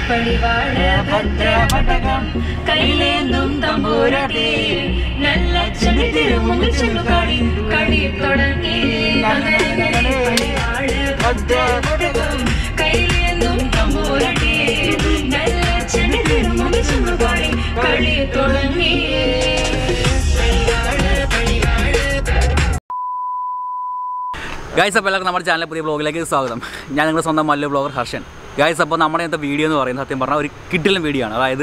പടിവാള് ഭദ്രപടകം കയ്യിലേന്തും തമ്പൂരട്ടെ നല്ല ചെടി തിരുമുമ്പിൽ ചെന്നു കളി കളി തുടങ്ങി അങ്ങനെ പടിവാള് ഭദ്രപടകം കയ്യിലേന്തും തമ്പൂരട്ടെ നല്ല ചെടി തിരുമുമ്പിൽ ചെന്നു കളി കളി തുടങ്ങി പടിവാള് പടിവാള് ഗൈസ് അപ്പോൾ എല്ലാവർക്കും നമ്മുടെ ചാനലിലെ പുതിയ ബ്ലോഗിലേക്ക് സ്വാഗതം ഞാൻ നിങ്ങളുടെ സ്വന്തം മല്ലു ബ്ലോഗർ ഹർഷൻ ഗൈസ് അപ്പോൾ നമ്മുടെ ഇന്നത്തെ വീഡിയോ എന്ന് പറയുന്നത് സത്യം പറഞ്ഞാൽ ഒരു കിഡിലും വീഡിയോ ആണ് അതായത്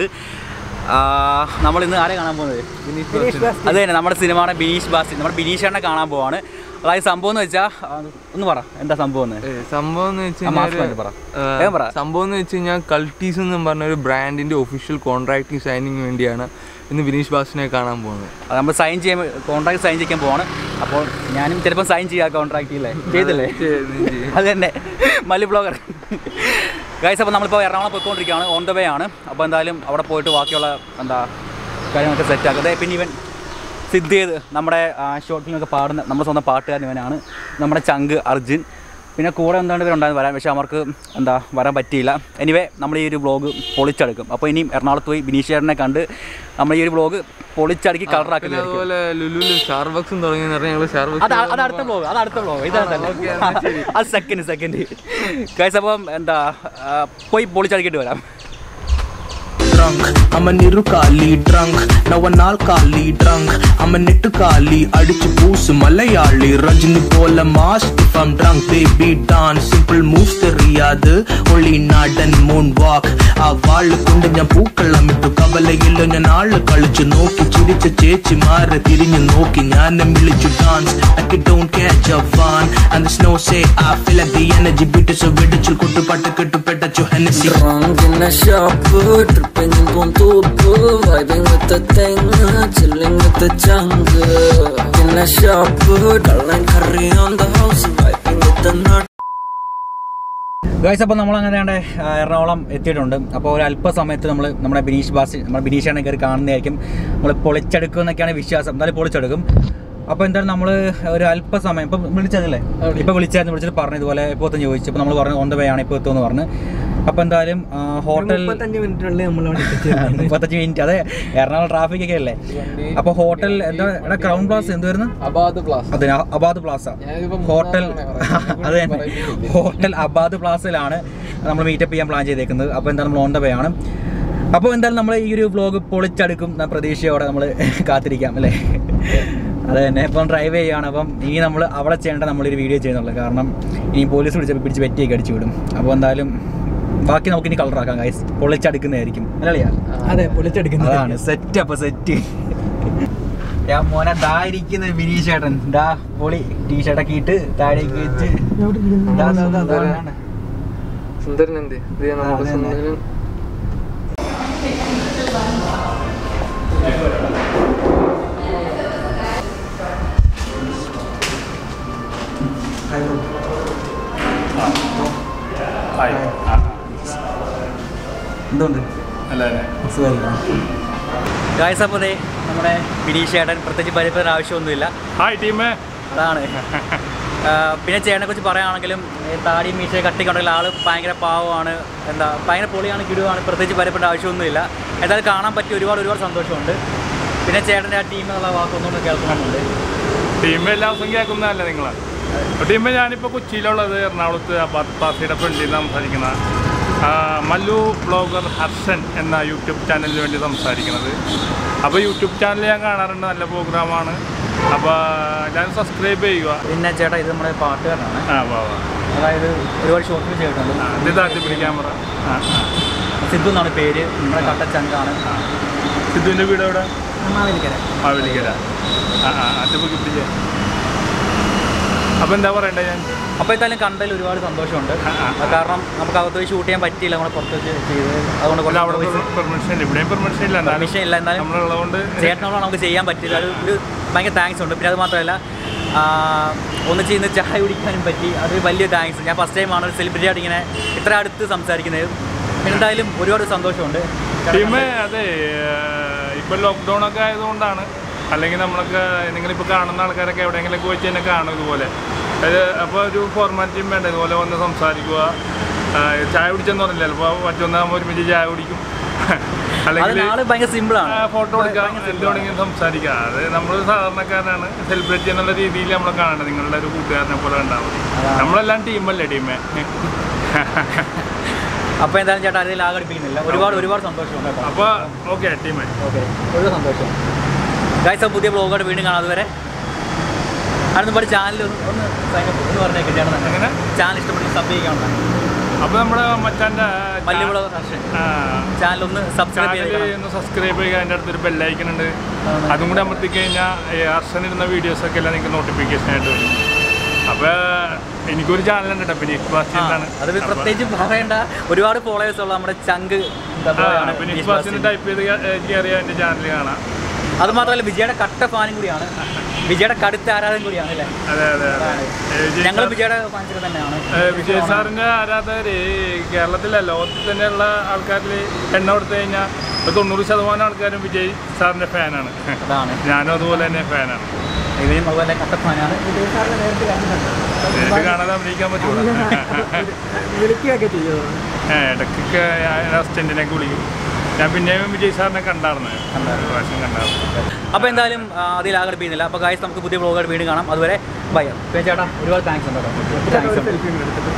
നമ്മൾ ഇന്ന് ആരെ കാണാൻ പോകുന്നത് അത് തന്നെ നമ്മുടെ സിനിമയുടെ ബിനീഷ് ബാസി നമ്മുടെ ബിനീഷേണ്ണെ കാണാൻ പോവാണ് അതായത് സംഭവം എന്ന് വെച്ചാൽ ഒന്ന് പറ എന്താ സംഭവം എന്ന് ഏ, സംഭവം എന്ന് വെച്ച് ആ, mask കഴിഞ്ഞാല്, മാറ്റി പറ. ഏ, വേഗം പറ. സംഭവം എന്ന് വെച്ച് കഴിഞ്ഞാൽ കൾട്ടീസ് എന്ന് പറഞ്ഞ ഒരു ബ്രാൻഡിന്റെ ഒഫീഷ്യൽ കോൺട്രാക്ട് സൈനിങ് വേണ്ടിയാണ് ഇന്ന് വിനീഷ് ബാസിനെ കാണാൻ പോകുന്നത് അത് നമ്മൾ സൈൻ ചെയ്യാൻ കോൺട്രാക്ട് സൈൻ ചെയ്യാൻ പോവാണ് അപ്പോൾ ഞാനും ചിലപ്പോൾ സൈൻ ചെയ്യാം കോൺട്രാക്ട് ഇല്ലേ ചെയ്തില്ലേ അത് തന്നെ മല്ലു ബ്ലോഗർ ഗൈസ് അപ്പോൾ നമ്മളിപ്പോൾ എറണാകുളം പോയിക്കൊണ്ടിരിക്കുകയാണ് ഓൺ ദ വേ ആണ് അപ്പോൾ എന്തായാലും അവിടെ പോയിട്ട് ബാക്കിയുള്ള എന്താ കാര്യങ്ങളൊക്കെ സെറ്റ് ആക്കുന്നത് പിന്നെ ഇവൻ സിദ്ധ് ചെയ്ത് നമ്മുടെ ഷോർട്ട് ഫിലിമൊക്കെ പാടുന്ന നമ്മുടെ സ്വന്തം പാട്ടുകാരൻ ഇവനാണ് നമ്മുടെ ചങ്ക് അർജുൻ പിന്നെ കൂടെ എന്താണ് ഇവരുണ്ടായിരുന്നു വരാൻ പക്ഷേ അവർക്ക് എന്താ വരാൻ പറ്റിയില്ല എനിവേ നമ്മൾ ഈ ഒരു വ്ളോഗ് പൊളിച്ചെടുക്കും അപ്പോൾ ഇനിയും എറണാകുളത്ത് പോയി ബിനീഷേറിനെ കണ്ട് നമ്മൾ ഈ ഒരു വ്ളോഗ് പൊളിച്ചടുക്കി പിന്നെ കളറാക്കുന്നത് അതുപോലെ ലുലുല് സ്റ്റാർബക്സും തുടങ്ങി പറഞ്ഞാൽ ഞങ്ങൾ അത് സ്റ്റാർബക്സ് അത് അടുത്ത ബ്ലോഗ് അത് അടുത്ത ബ്ലോഗ് ഇതാണ് തന്നെ അത് സെക്കൻഡ് സെക്കൻഡ് ഗൈസ് അപ്പം എന്താ ആ, പോയി പൊളിച്ചടിക്കിട്ട് വരാം drunk. I'm a nirukali drunk. Now an alkali drunk. I'm a nittukali. അടിച്ചു പൂസ് മലയാളി രജനി പോലെ mass if I'm drunk baby dance simple moves தெரியாது ഒളി നാടൻ മൂൺ വാക്ക് ആ വാള് കൊണ്ട് ഞാൻ പൂക്കള്ളം ഇട്ടു കവലയില്ല ഞാൻ ആള് കളിച്ചു നോക്കി ചിരിച്ച ചേച്ചിമാരെ തിരിഞ്ഞു നോക്കി ഞാൻ വിളിച്ചു dance I don't catch a fun and the snow say I feel like the energy beat so വെടിച്ചു കൊട്ടുപാട്ട് കെട്ടുപെട്ടു Hennessy Drunk in the shop, tripping on tubo, vibing with the thing, chilling with the jungle. In the shop, dull and curry on the house, vibing with the nut. Guys അപ്പോൾ നമ്മൾ അങ്ങനെ ആണ്ടെ, ആ, എറണാകുളം എത്തിയിട്ടുണ്ട് അപ്പോൾ ഒരു അല്പസമയത്ത് നമ്മൾ നമ്മുടെ ബിനീഷ് ബാസി നമ്മുടെ ബിനീഷാണ് കയറി കാണുന്നതായിരിക്കും നമ്മൾ പൊളിച്ചെടുക്കും എന്നൊക്കെയാണ് വിശ്വാസം എന്തായാലും പൊളിച്ചെടുക്കും അപ്പോൾ എന്തായാലും നമ്മൾ ഒരു അല്പസമയം ഇപ്പം വിളിച്ചതല്ലേ ഇപ്പോൾ വിളിച്ചായിരുന്നു വിളിച്ചിട്ട് പറഞ്ഞു ഇതുപോലെ ഇപ്പോൾ എത്തും ചോദിച്ചു അപ്പോൾ നമ്മൾ പറഞ്ഞു ഓൺ ദ വേ ആണ് ഇപ്പോൾ എത്തുമെന്ന് പറഞ്ഞു അപ്പോൾ എന്തായാലും ആ, ഹോട്ടൽ മിനിറ്റിനുള്ളിൽ നമ്മൾ അവിടെ എത്തിച്ചേരും മുപ്പത്തഞ്ച് മിനിറ്റ് അതെ എറണാകുളം ട്രാഫിക് ഒക്കെ അല്ലേ അപ്പോൾ ഹോട്ടൽ എന്താ എടാ ക്രൗൺ പ്ലാസ് എന്തുവായിരുന്നു അബാദ് പ്ലാസ് അതെ അബാദ് പ്ലാസ ഹോട്ടൽ അത് തന്നെ ഹോട്ടൽ അബാദ് പ്ലാസയിലാണ് നമ്മൾ മീറ്റപ്പ് ചെയ്യാൻ പ്ലാൻ ചെയ്തേക്കുന്നത് അപ്പോൾ എന്തായാലും നമ്മൾ ഓൺ ദ വേ ആണ് അപ്പോൾ എന്തായാലും നമ്മൾ ഈ ഒരു വ്ലോഗ് പൊളിച്ചടുക്കും എന്ന പ്രതീക്ഷയോടെ നമ്മൾ കാത്തിരിക്കാം അല്ലേ അത് തന്നെ ഇപ്പം ഡ്രൈവ് ചെയ്യുകയാണ് അപ്പം ഇനി നമ്മൾ അവിടെ ചെയ്യേണ്ട നമ്മളൊരു വീഡിയോ ചെയ്യുന്നുള്ളൂ കാരണം ഇനി പോലീസ് പിടിച്ചപ്പോൾ പിടിച്ച് വെറ്റിയൊക്കെ അടിച്ചു വിടും അപ്പോൾ എന്തായാലും ബാക്കി നമുക്ക് ഇനി കളറാക്കാം ഗൈസ് പൊളിച്ചടുക്കുന്നതായിരിക്കും അല്ലളിയാ അതെ പൊളിച്ചെടുക്കുന്നത് അതാണ് സെറ്റ് അപ്പൊ സെറ്റ് ഞാൻ മോനെ ദാ ഇരിക്കുന്ന ബിനീഷ് ചേട്ടൻ ദാ പൊളി ടീഷർട്ട് ഒക്കെ ഇട്ട് താഴേക്ക് വെച്ച് ദാ, ദാ, ദാ, ദാ, ദാ. സുന്ദരൻ എന്ത് ഇത് നമ്മുടെ അതെ, അതെ. സുന്ദരൻ എന്തുണ്ട് ഗായ്സ് അപ്പോൾ ദേ നമ്മുടെ ബിനീഷ് ചേട്ടൻ പ്രത്യേകിച്ച് പരിപാടി ആവശ്യമൊന്നുമില്ല ഹായ് ടീമേ അതാണ് ആ, പിന്നെ ചേട്ടനെ കുറിച്ച് പറയുകയാണെങ്കിലും ഈ താടി മീശ കട്ടിക്കൊണ്ടെങ്കിൽ ആൾ ഭയങ്കര പാവമാണ് എന്താ ഭയങ്കര പൊളിയാണ് കിടുവാണ് പ്രത്യേകിച്ച് പരിപ്പെടേണ്ട ആവശ്യമൊന്നുമില്ല എന്തായാലും കാണാൻ പറ്റി ഒരുപാട് ഒരുപാട് സന്തോഷമുണ്ട് പിന്നെ ചേട്ടൻ്റെ ആ ടീം എന്നുള്ള വാക്കൊന്നുകൂടെ കേൾക്കുന്നുണ്ട് ടീം എല്ലാ ദിവസവും കേൾക്കുന്നതല്ലേ നിങ്ങൾ ടീമേ ഞാനിപ്പോൾ കൊച്ചിയിലുള്ളത് എറണാകുളത്ത് അബാദ് പാസിയുടെ ഫ്രണ്ടിൽ നിന്ന് സംസാരിക്കുന്ന ആ, മല്ലു ബ്ലോഗർ ഹർഷൻ എന്ന യൂട്യൂബ് ചാനലിന് വേണ്ടി സംസാരിക്കുന്നത് അപ്പോൾ യൂട്യൂബ് ചാനൽ ഞാൻ കാണാറുണ്ട് നല്ല പ്രോഗ്രാമാണ് അപ്പോൾ ഞാൻ സബ്സ്ക്രൈബ് ചെയ്യുക പിന്നെ ചേട്ടാ ഇത് നമ്മുടെ പാട്ടുകാരനാണ് ആ വാ വാ അതായത് ഒരുപാട് ഷോർട്ട് ഫിലിം ചെയ്തിട്ടുണ്ട് ആ, ഇത് താഴ്ത്തി പിടിക്കാൻ പറ ആ ആ. സിദ്ധു എന്നാണ് പേര് നമ്മുടെ കട്ടച്ചങ്കാണ് സിദ്ധുവിൻ്റെ വീട് എവിടെ മാവേലിക്കര ആ വിളിക്കല ആ ആ അത് പൊക്കി പിടിച്ചേ അപ്പോൾ എന്താ പറയണ്ടേ ഞാൻ അപ്പോൾ എന്തായാലും കണ്ടതിൽ ഒരുപാട് സന്തോഷമുണ്ട് ആ, ആ. അത് കാരണം നമുക്ക് അകത്ത് പോയി ഷൂട്ട് ചെയ്യാൻ പറ്റിയില്ല നമ്മൾ പുറത്ത് വെച്ച് ചെയ്ത് അതുകൊണ്ട് അല്ല അവിടെ കുറച്ച് പെർമിഷൻ ഇല്ല ഇവിടെയും പെർമിഷൻ ഇല്ല എന്നാലും പെർമിഷൻ ഇല്ല എന്നാലും നമ്മളുള്ളതുകൊണ്ട് ചേട്ടനോട് നമുക്ക് ചെയ്യാൻ പറ്റില്ല അത് ഒരു ഭയങ്കര താങ്ക്സ് ഉണ്ട് പിന്നെ അത് മാത്രമല്ല ആ, ഒന്ന് ചെയ്യുന്ന ചായ കുടിക്കാനും പറ്റി അത് വലിയ താങ്ക്സ് ഞാൻ ഫസ്റ്റ് ടൈമാണ് ഒരു സെലിബ്രിറ്റി ആയിട്ട് ഇങ്ങനെ ഇത്ര അടുത്ത് സംസാരിക്കുന്നത് പിന്നെ എന്തായാലും ഒരുപാട് സന്തോഷമുണ്ട് ടീമേ അതെ ഇപ്പം ലോക്ക്ഡൗൺ ഒക്കെ ആയതുകൊണ്ടാണ് അല്ലെങ്കിൽ നമ്മളൊക്കെ നിങ്ങളിപ്പോൾ കാണുന്ന ആൾക്കാരൊക്കെ എവിടെയെങ്കിലൊക്കെ വെച്ച് തന്നെ കാണും ഇതുപോലെ അത് അപ്പോൾ ഒരു ഫോർമാലിറ്റിയും വേണ്ട ഇതുപോലെ വന്ന് സംസാരിക്കുക ആ, ചായ കുടിച്ചെന്ന് പറഞ്ഞില്ല ചിലപ്പോൾ മറ്റൊന്നാകുമ്പോൾ ഒരുമിച്ച് ചായ കുടിക്കും അത് അല്ലെങ്കിൽ നാള് ഭയങ്കര സിമ്പിളാണ് ഫോട്ടോ എടുക്കാം എന്തുകൊണ്ടെങ്കിലും സംസാരിക്കാം അത് നമ്മൾ സാധാരണക്കാരനാണ് സെലിബ്രിറ്റി എന്നുള്ള രീതിയിൽ നമ്മൾ കാണേണ്ടത് നിങ്ങളുടെ ഒരു കൂട്ടുകാരനെ പോലെ കണ്ടാൽ മതി നമ്മളെല്ലാം ടീമല്ലേ ടീമേ അപ്പോൾ എന്തായാലും ചേട്ടാ അതിൽ ആഘടിപ്പിക്കുന്നില്ല ഒരുപാട് ഒരുപാട് സന്തോഷമുണ്ട് കേട്ടോ അപ്പോൾ ഓക്കെ ടീമേ ഓക്കെ ഒരു സന്തോഷം ഗൈസ് അപ്പോൾ പുതിയ ബ്ലോഗായിട്ട് വീണ്ടും കാണാം അതുവരെ അടുത്ത പാടി ചാനൽ ഒന്ന് ഒന്ന് sign up ഒന്ന് പറഞ്ഞേക്ക് ചേട്ടൻ തന്നെ എങ്ങനെ ചാനൽ ഇഷ്ടപ്പെട്ട് സബ് ചെയ്യാനുണ്ട് അപ്പോൾ നമ്മുടെ മച്ചാൻ്റെ മല്ലി ബ്ലോഗ് ഹർഷൻ ചാനൽ ഒന്ന് സബ്സ്ക്രൈബ് ചാനൽ ചെയ്ത് ഒന്ന് സബ്സ്ക്രൈബ് ചെയ്യുക അതിൻ്റെ അടുത്തൊരു ബെല്ലൈക്കൺ ഉണ്ട് അതും കൂടി അമർത്തി കഴിഞ്ഞാൽ ഹർഷൻ ഇടുന്ന വീഡിയോസൊക്കെ എല്ലാം നിങ്ങൾക്ക് നോട്ടിഫിക്കേഷൻ ആയിട്ട് വരും അപ്പോൾ എനിക്കൊരു ചാനലുണ്ട് കേട്ടോ പിന്നെ ഇക്ബാസിൻ്റെയാണ് അത് പ്രത്യേകിച്ച് പറയേണ്ട ഒരുപാട് ഫോളോവേഴ്സ് ഉള്ള നമ്മുടെ ചങ്ക് പിന്നെ ഇക്ബാസിന് ടൈപ്പ് ചെയ്ത് കയറിയ എൻ്റെ ചാനൽ കാണാം അത് മാത്രമല്ല വിജയുടെ കട്ട ഫാനും കൂടിയാണ് വിജയുടെ കടുത്ത ആരാധന കൂടിയാണ് അല്ലേ അതെ അതെ അതെ ഏ, വിജയ് ഞങ്ങൾ സാർ- വിജയുടെ ഫാൻസിൽ തന്നെയാണ് ഏ, വിജയ് സാറിൻ്റെ ആരാധകർ കേരളത്തിലെ ലോകത്തിൽ തന്നെയുള്ള ആൾക്കാരിൽ എണ്ണ കൊടുത്തു കഴിഞ്ഞാൽ ഒരു തൊണ്ണൂറ് ശതമാനം ആൾക്കാരും വിജയ് സാറിൻ്റെ ഫാനാണ് അതാണ് ഞാനും അതുപോലെ തന്നെ ഫാനാണ് ഇവരും അതുപോലെ കട്ട ഫാനാണ് നേരിട്ട് കാണാതെ അഭിനയിക്കാൻ പറ്റൂല വിളിക്കുകയൊക്കെ ചെയ്യുമോ ഏ, ഇടയ്ക്കൊക്കെ അസിസ്റ്റൻറ്റിനൊക്കെ വിളിക്കും ഞാൻ പിന്നെയും വിജയ് സാറിനെ കണ്ടായിരുന്നു ഒരു പ്രാവശ്യം കണ്ടായിരുന്നു അപ്പോൾ എന്തായാലും ആ, അതിൽ ആഘടിപ്പിക്കുന്നില്ല അപ്പോൾ ഗായ്സ് നമുക്ക് പുതിയ ബ്ലോഗായിട്ട് വീണ്ടും കാണാം അതുവരെ ബൈ ചേട്ടാ ഒരുപാട് താങ്ക്സ് ഉണ്ട് കേട്ടോ താങ്ക്സ് ഉണ്ട്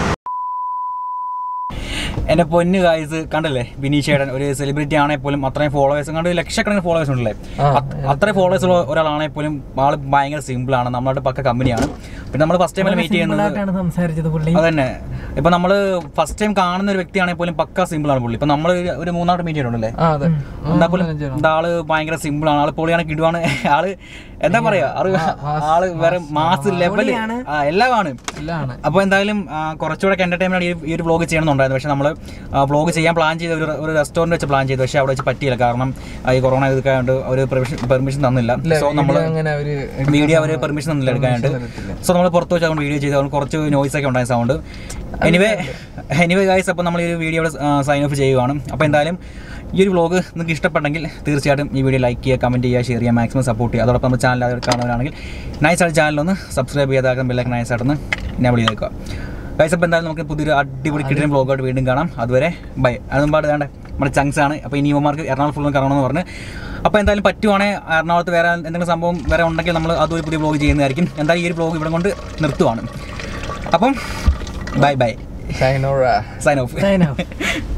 എൻ്റെ പൊന്ന് ഗായ്സ് കണ്ടല്ലേ ബിനീഷ് ചേട്ടൻ ഒരു സെലിബ്രിറ്റി ആണെങ്കിൽ പോലും അത്രയും ഫോളോവേഴ്സ് കണ്ട് ലക്ഷക്കണക്കിന് ഫോളോവേഴ്സ് ഉണ്ടല്ലേ അത്- അത്രയും ഫോളോവേഴ്സ് ഉള്ള ഒരാളാണെങ്കിൽ പോലും ആൾ ഭയങ്കര സിമ്പിൾ ആണ് നമ്മളുടെ പക്ക കമ്പനിയാണ് പിന്നെ നമ്മൾ ഫസ്റ്റ് ടൈമിൽ മീറ്റ് ചെയ്യുന്നത് സിമ്പിളായിട്ടാണ് സംസാരിച്ചത് പുള്ളി അതന്നെ ഇപ്പൊ നമ്മൾ ഫസ്റ്റ് ടൈം കാണുന്ന ഒരു വ്യക്തിയാണെങ്കിൽ പോലും പക്ക സിമ്പിൾ ആണ് പുള്ളി ഇപ്പൊ നമ്മൾ ഒരു മൂന്നാമത്തെ മീറ്റ് ചെയ്തിട്ടുണ്ടല്ലേ ആ അതെ എന്താ പോലും എന്താ ആള് ഭയങ്കര സിമ്പിൾ ആണ് ആള് പൊളിയാണ് കിടുവാണ് ആള് എന്താ പറയാ ആള് ആള് വേറെ മാസ് ലെവൽ എല്ലാമാണ് എല്ലാമാണ് അപ്പോൾ എന്തായാലും ആ, കുറച്ചുകൂടെ എന്റർടൈൻമെന്റ് ഈ ഒരു വ്ലോഗ് ചെയ്യണമെന്നുണ്ടായിരുന്നു പക്ഷെ നമ്മൾ വ്ലോഗ് ചെയ്യാൻ പ്ലാൻ ചെയ്ത ഒരു ഒരു റെസ്റ്റോറൻറ്റ് വെച്ച് പ്ലാൻ ചെയ്തു പക്ഷേ അവിടെ വെച്ച് പറ്റിയില്ല കാരണം ആ, ഈ കൊറോണ ഇതൊക്കെ ആയതുകൊണ്ട് അവർ പെർമിഷൻ പെർമിഷൻ തന്നില്ല സോ നമ്മൾ അങ്ങനെ അവര് വീഡിയോ അവർ പെർമിഷൻ തന്നില്ല എടുക്കാനായിട്ട് സോ നമ്മൾ പുറത്ത് വെച്ച് അതുകൊണ്ട് വീഡിയോ ചെയ്ത് അതുകൊണ്ട് കുറച്ച് നോയ്സ് ഒക്കെ ഉണ്ടായ സൗണ്ട് എനിവേ എനിവേ ഗൈസ് അപ്പോൾ നമ്മൾ ഈ ഒരു വീഡിയോ സൈൻ ഓഫ് ചെയ്യുവാണ് അപ്പോൾ എന്തായാലും ഈ ഒരു വ്ലോഗ് നിങ്ങൾക്ക് ഇഷ്ടപ്പെട്ടെങ്കിൽ തീർച്ചയായിട്ടും ഈ വീഡിയോ ലൈക്ക് ചെയ്യുക കമൻറ്റ് ചെയ്യുക ഷെയർ ചെയ്യുക മാക്സിമം സപ്പോർട്ട് ചെയ്യുക അതോടൊപ്പം നമ്മുടെ ചാനൽ അത് കാണുന്നവരാണെങ്കിൽ നൈസ് ആയിട്ട് ചാനലൊന്ന് സബ്സ്ക്രൈബ് ചെയ്താക്കാൻ ബെല്ലൊക്കെ നൈസ് ആയിട്ടൊന്ന് എന്നെ വിളി നിൽക്കുക ഗൈസ് അപ്പോൾ എന്തായാലും നമുക്ക് പുതിയൊരു അടിപൊളി കിട്ടുന്ന വ്ലോഗായിട്ട് വീണ്ടും കാണാം അതുവരെ ബൈ അതും പാട് വേണ്ടേ നമ്മുടെ ചങ്സ് ആണ് അപ്പോൾ ഇനി ഇവന്മാർക്ക് എറണാകുളം ഫുള്ളും കറങ്ങണമെന്ന് പറഞ്ഞ് അപ്പോൾ എന്തായാലും പറ്റുവാണെങ്കിൽ എറണാകുളത്ത് വേറെ എന്തെങ്കിലും സംഭവം വേറെ ഉണ്ടെങ്കിൽ നമ്മൾ അതൊരു പുതിയ വ്ലോഗ് ചെയ്യുന്നതായിരിക്കും എന്തായാലും ഈ ഒരു വ്ലോഗ് ഇവിടെ കൊണ്ട് നിർത്തുവാണ് അപ്പം ബൈ ബൈ സൈനോറ സൈൻ ഓഫ് Sign off.